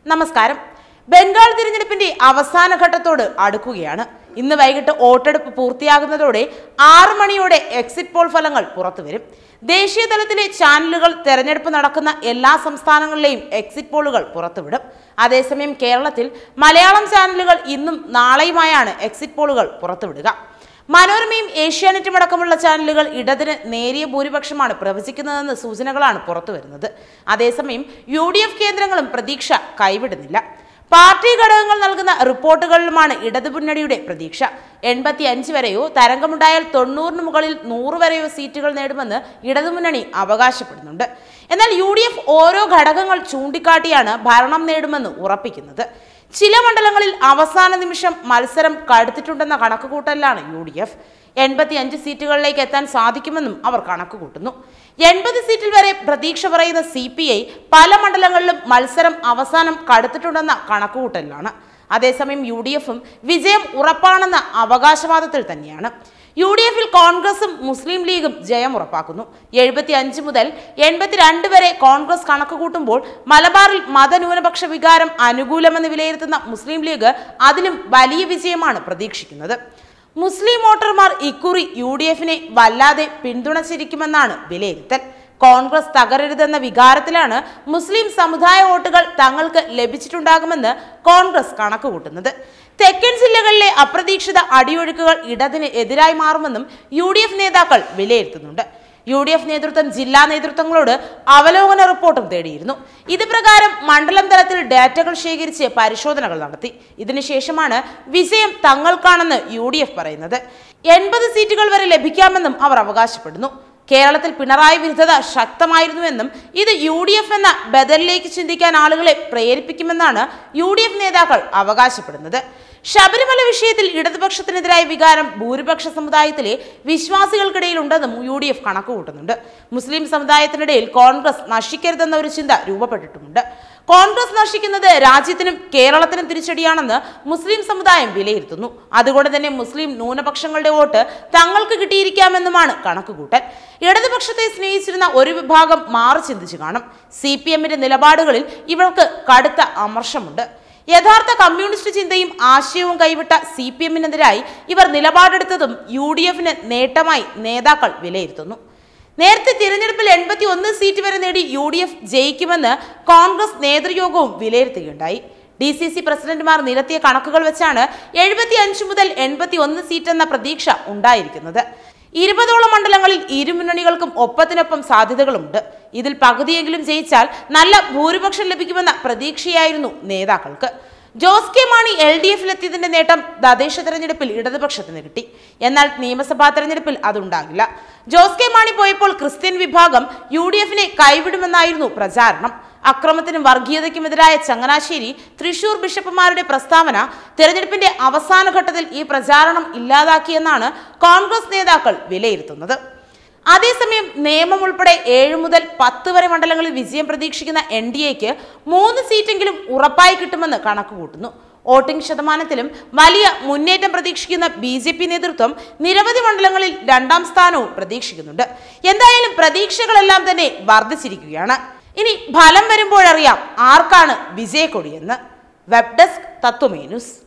നമസ്കാരം ബംഗാൾ തിരഞ്ഞെടുപ്പിന്റെ അവസാന ഘട്ടത്തോട് അടുക്കുകയാണ് ഇന്ന് വൈകിട്ട് വോട്ടെടുപ്പ് പൂർത്തിയാകുന്നതോടെ ആറ് മണിയോടെ എക്സിറ്റ് പോൾ ഫലങ്ങൾ പുറത്തുവരും ദേശീയ തലത്തിലെ ചാനലുകൾ തെരഞ്ഞെടുപ്പ് നടക്കുന്ന എല്ലാ സംസ്ഥാനങ്ങളിലെയും എക്സിറ്റ് പോളുകൾ പുറത്തുവിടും അതേസമയം കേരളത്തിൽ മലയാളം ചാനലുകൾ ഇന്നും നാളെയുമായാണ് എക്സിറ്റ് പോളുകൾ പുറത്തുവിടുക മനോരമയും ഏഷ്യാനെറ്റും അടക്കമുള്ള ചാനലുകൾ ഇടതിന് നേരിയ ഭൂരിപക്ഷമാണ് പ്രവചിക്കുന്നതെന്ന് സൂചനകളാണ് പുറത്തുവരുന്നത് അതേസമയം യു ഡി എഫ് കേന്ദ്രങ്ങളും പ്രതീക്ഷ കൈവിടുന്നില്ല പാർട്ടി ഘടകങ്ങൾ നൽകുന്ന റിപ്പോർട്ടുകളിലുമാണ് ഇടതു മുന്നണിയുടെ പ്രതീക്ഷ എൺപത്തി അഞ്ച് വരെയോ തരംഗമുണ്ടായാൽ തൊണ്ണൂറിന് മുകളിൽ നൂറ് വരെയോ സീറ്റുകൾ നേടുമെന്ന് ഇടതുമുന്നണി അവകാശപ്പെടുന്നുണ്ട് എന്നാൽ യു ഡി എഫ് ഓരോ ഘടകങ്ങൾ ചൂണ്ടിക്കാട്ടിയാണ് ഭരണം നേടുമെന്ന് ഉറപ്പിക്കുന്നത് ചില മണ്ഡലങ്ങളിൽ അവസാന നിമിഷം മത്സരം കടുത്തിട്ടുണ്ടെന്ന കണക്കുകൂട്ടലിലാണ് യു ഡി എഫ് എൺപത്തി അഞ്ച് സീറ്റുകളിലേക്ക് എത്താൻ സാധിക്കുമെന്നും അവർ കണക്കുകൂട്ടുന്നു എൺപത് സീറ്റിൽ വരെ പ്രതീക്ഷ പറയുന്ന സി പി ഐ പല മണ്ഡലങ്ങളിലും മത്സരം അവസാനം കടുത്തിട്ടുണ്ടെന്ന കണക്കുകൂട്ടലിലാണ് അതേസമയം യു ഡി എഫും വിജയം ഉറപ്പാണെന്ന അവകാശവാദത്തിൽ തന്നെയാണ് യു ഡി എഫിൽ കോൺഗ്രസും മുസ്ലിം ലീഗും ജയം ഉറപ്പാക്കുന്നു എഴുപത്തി അഞ്ച് മുതൽ എൺപത്തിരണ്ട് വരെ കോൺഗ്രസ് കണക്ക് കൂട്ടുമ്പോൾ മലബാറിൽ മതന്യൂനപക്ഷ വികാരം അനുകൂലമെന്ന് വിലയിരുത്തുന്ന മുസ്ലിം ലീഗ് അതിലും വലിയ വിജയമാണ് പ്രതീക്ഷിക്കുന്നത് മുസ്ലിം വോട്ടർമാർ ഇക്കുറി യു ഡി എഫിനെ വല്ലാതെ പിന്തുണച്ചിരിക്കുമെന്നാണ് വിലയിരുത്തൽ കോൺഗ്രസ് തകരരുതെന്ന വികാരത്തിലാണ് മുസ്ലിം സമുദായ വോട്ടുകൾ തങ്ങൾക്ക് ലഭിച്ചിട്ടുണ്ടാകുമെന്ന് കോൺഗ്രസ് കണക്കുകൂട്ടുന്നത് തെക്കൻ ജില്ലകളിലെ അപ്രതീക്ഷിത അടിയൊഴുക്കുകൾ ഇടതിന് എതിരായി മാറുമെന്നും യു ഡി എഫ് നേതാക്കൾ വിലയിരുത്തുന്നുണ്ട് യു ഡി എഫ് നേതൃത്വം ജില്ലാ നേതൃത്വങ്ങളോട് അവലോകന റിപ്പോർട്ടും തേടിയിരുന്നു ഇത് പ്രകാരം മണ്ഡലം തലത്തിൽ ഡാറ്റകൾ ശേഖരിച്ച് പരിശോധനകൾ നടത്തി ഇതിനുശേഷമാണ് വിജയം തങ്ങൾക്കാണെന്ന് യു ഡി എഫ് പറയുന്നത് എൺപത് സീറ്റുകൾ വരെ ലഭിക്കാമെന്നും അവർ അവകാശപ്പെടുന്നു കേരളത്തിൽ പിണറായി വിരുദ്ധത ശക്തമായിരുന്നുവെന്നും ഇത് യു ഡി എഫ് എന്ന ബദലിലേക്ക് ചിന്തിക്കാൻ ആളുകളെ പ്രേരിപ്പിക്കുമെന്നാണ് യു ഡി എഫ് നേതാക്കൾ അവകാശപ്പെടുന്നത് ശബരിമല വിഷയത്തിൽ ഇടതുപക്ഷത്തിനെതിരായ വികാരം ഭൂരിപക്ഷ സമുദായത്തിലെ വിശ്വാസികൾക്കിടയിൽ ഉണ്ടെന്നും യു ഡി എഫ് കണക്കുകൂട്ടുന്നുണ്ട് മുസ്ലിം സമുദായത്തിനിടയിൽ കോൺഗ്രസ് നശിക്കരുതെന്ന ഒരു ചിന്ത രൂപപ്പെട്ടിട്ടുമുണ്ട് കോൺഗ്രസ് നശിക്കുന്നത് രാജ്യത്തിനും കേരളത്തിനും തിരിച്ചടിയാണെന്ന് മുസ്ലിം സമുദായം വിലയിരുത്തുന്നു അതുകൊണ്ട് തന്നെ മുസ്ലിം ന്യൂനപക്ഷങ്ങളുടെ വോട്ട് തങ്ങൾക്ക് കിട്ടിയിരിക്കാമെന്നുമാണ് കണക്കുകൂട്ടൽ ഇടതുപക്ഷത്തെ സ്നേഹിച്ചിരുന്ന ഒരു വിഭാഗം മാറി ചിന്തിച്ചു കാണും സി പി എമ്മിന്റെ നിലപാടുകളിൽ ഇവർക്ക് കടുത്ത അമർഷമുണ്ട് യഥാർത്ഥ കമ്മ്യൂണിസ്റ്റ് ചിന്തയും ആശയവും കൈവിട്ട സി പി എമ്മിനെതിരായി ഇവർ നിലപാടെടുത്തതും യു ഡി എഫിന് നേട്ടമായി നേതാക്കൾ വിലയിരുത്തുന്നു നേരത്തെ തിരഞ്ഞെടുപ്പിൽ എൺപത്തി ഒന്ന് സീറ്റ് വരെ നേടി യു ഡി എഫ് ജയിക്കുമെന്ന് കോൺഗ്രസ് നേതൃയോഗവും വിലയിരുത്തുകയുണ്ടായി ഡി സി സി പ്രസിഡന്റുമാർ നിരത്തിയ കണക്കുകൾ വെച്ചാണ് എഴുപത്തി അഞ്ച് മുതൽ എൺപത്തി ഒന്ന് സീറ്റ് എന്ന പ്രതീക്ഷ ഉണ്ടായിരിക്കുന്നത് ഇരുപതോളം മണ്ഡലങ്ങളിൽ ഇരു മുന്നണികൾക്കും ഒപ്പത്തിനൊപ്പം സാധ്യതകളുണ്ട് ഇതിൽ പകുതിയെങ്കിലും ജയിച്ചാൽ നല്ല ഭൂരിപക്ഷം ലഭിക്കുമെന്ന പ്രതീക്ഷയായിരുന്നു നേതാക്കൾക്ക് Jose K Mani L D എഫിലെത്തിയതിന്റെ നേട്ടം തദ്ദേശ തെരഞ്ഞെടുപ്പിൽ ഇടതുപക്ഷത്തിന് കിട്ടി എന്നാൽ നിയമസഭാ തെരഞ്ഞെടുപ്പിൽ അതുണ്ടാകില്ല ജോസ് കെ മാണി പോയപ്പോൾ ക്രിസ്ത്യൻ വിഭാഗം യു ഡി എഫിനെ കൈവിടുമെന്നായിരുന്നു പ്രചാരണം അക്രമത്തിനും വർഗീയതയ്ക്കുമെതിരായ ചങ്ങനാശ്ശേരി തൃശൂർ ബിഷപ്പുമാരുടെ പ്രസ്താവന തെരഞ്ഞെടുപ്പിന്റെ അവസാന ഘട്ടത്തിൽ ഈ പ്രചാരണം ഇല്ലാതാക്കിയെന്നാണ് കോൺഗ്രസ് നേതാക്കൾ വിലയിരുത്തുന്നത് അതേസമയം നിയമം ഉൾപ്പെടെ ഏഴ് മുതൽ പത്ത് വരെ മണ്ഡലങ്ങളിൽ വിജയം പ്രതീക്ഷിക്കുന്ന എൻ ഡി എക്ക് മൂന്ന് സീറ്റെങ്കിലും ഉറപ്പായി കിട്ടുമെന്ന് കണക്കുകൂട്ടുന്നു വോട്ടിംഗ് ശതമാനത്തിലും വലിയ മുന്നേറ്റം പ്രതീക്ഷിക്കുന്ന ബി ജെ പി നേതൃത്വം നിരവധി മണ്ഡലങ്ങളിൽ രണ്ടാം സ്ഥാനവും പ്രതീക്ഷിക്കുന്നുണ്ട് എന്തായാലും പ്രതീക്ഷകളെല്ലാം തന്നെ വർദ്ധിച്ചിരിക്കുകയാണ് ഇനി ഫലം വരുമ്പോഴറിയാം ആർക്കാണ് വിജയക്കൊടിയെന്ന് വെബ് ഡെസ്ക് തത്വമേ ന്യൂസ്